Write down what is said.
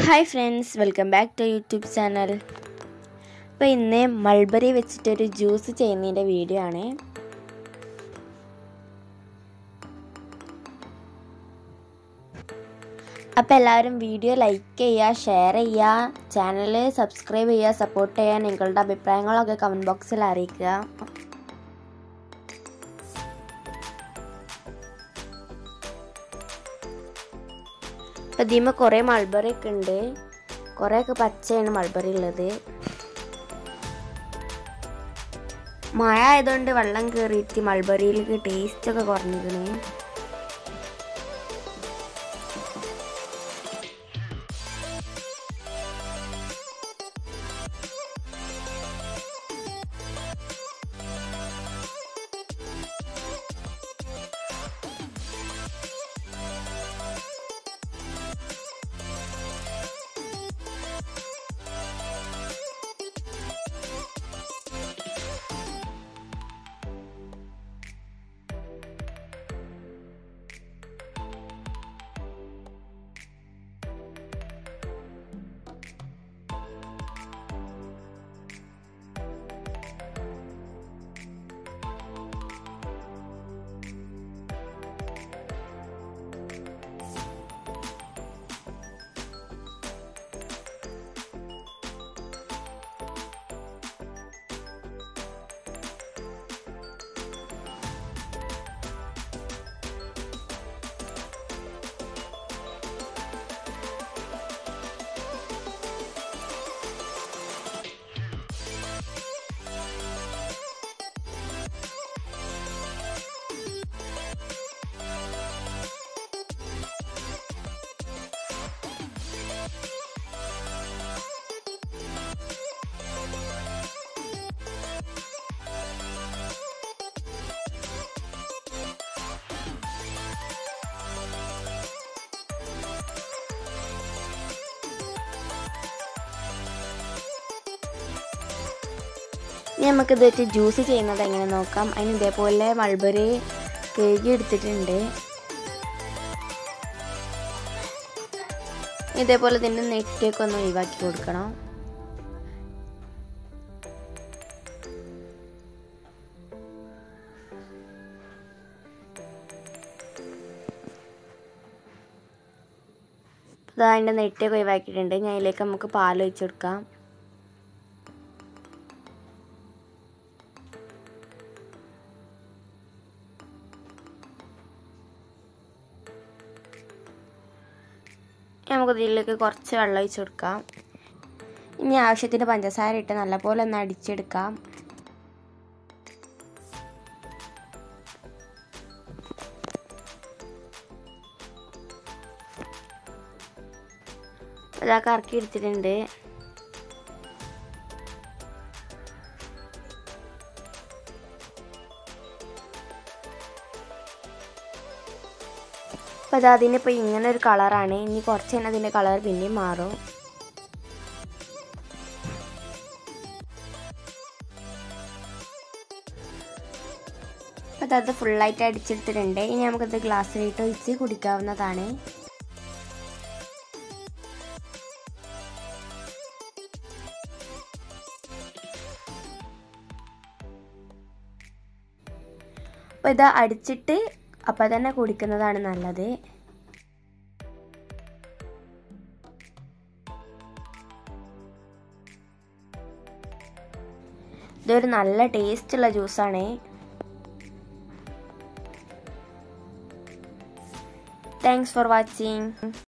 hi friends welcome back to YouTube channel അപ്പോൾ ഇന്ന് mulberry വെച്ചിട്ടൊരു ജ്യൂസ് ചെയ്യുന്നതിൻ്റെ വീഡിയോ ആണ് അപ്പോൾ എല്ലാവരും വീഡിയോ ലൈക്ക് ചെയ്യുക ഷെയർ ചെയ്യുക ചാനൽ സബ്സ്ക്രൈബ് ചെയ്യുക സപ്പോർട്ട് ചെയ്യുക നിങ്ങളുടെ അഭിപ്രായങ്ങളൊക്കെ കമൻറ്റ് ബോക്സിൽ അറിയിക്കുക അപ്പോൾ ഇതിമ കുറേ മൾബറി ഒക്കെ ഉണ്ട് കുറേയൊക്കെ പച്ചയാണ് മൾബറി ഉള്ളത് മഴ ആയതുകൊണ്ട് വെള്ളം കയറിയിട്ട് മൾബറിയിലേക്ക് ടേസ്റ്റ് ഒക്കെ കുറഞ്ഞിരിക്കണേ ഇനി നമുക്ക് ഇത് വെച്ച് ജ്യൂസ് ചെയ്യുന്നത് എങ്ങനെ നോക്കാം അതിന് ഇതേപോലെ മൾബറി കേക്ക് എടുത്തിട്ടുണ്ട് ഇതേപോലെ ഇതിൻ്റെ നെറ്റൊക്കെ ഒന്ന് ഒഴിവാക്കി കൊടുക്കണം ഇതാ അതിൻ്റെ നെറ്റൊക്കെ ഒഴിവാക്കിയിട്ടുണ്ട് ഞാൻ അതിലേക്ക് നമുക്ക് പാൽ ഒഴിച്ചു കൊടുക്കാം നമുക്ക് ഇതിലേക്ക് കുറച്ച് വെള്ളം ഒഴിച്ച് കൊടുക്കാം ഇനി ആവശ്യത്തിന് പഞ്ചസാര ഇട്ട് നല്ലപോലെ ഒന്ന് അടിച്ചെടുക്കാം അതൊക്കെ ഇറക്കി എടുത്തിട്ടുണ്ട് അപ്പോൾ അത് അതിനിപ്പോൾ ഇങ്ങനെ ഒരു കളറാണ് ഇനി കുറച്ച് തന്നെ അതിൻ്റെ കളർ പിന്നെയും മാറും അപ്പോൾ അത് ഫുള്ളായിട്ട് അടിച്ചെടുത്തിട്ടുണ്ട് ഇനി നമുക്കത് ഗ്ലാസ്സിലിട്ട് ഒഴിച്ച് കുടിക്കാവുന്നതാണ് അപ്പോൾ ഇത് അടിച്ചിട്ട് അപ്പം തന്നെ കുടിക്കുന്നതാണ് നല്ലത് ഇതൊരു നല്ല ടേസ്റ്റുള്ള ജ്യൂസാണ് താങ്ക്സ് ഫോർ വാച്ചിങ്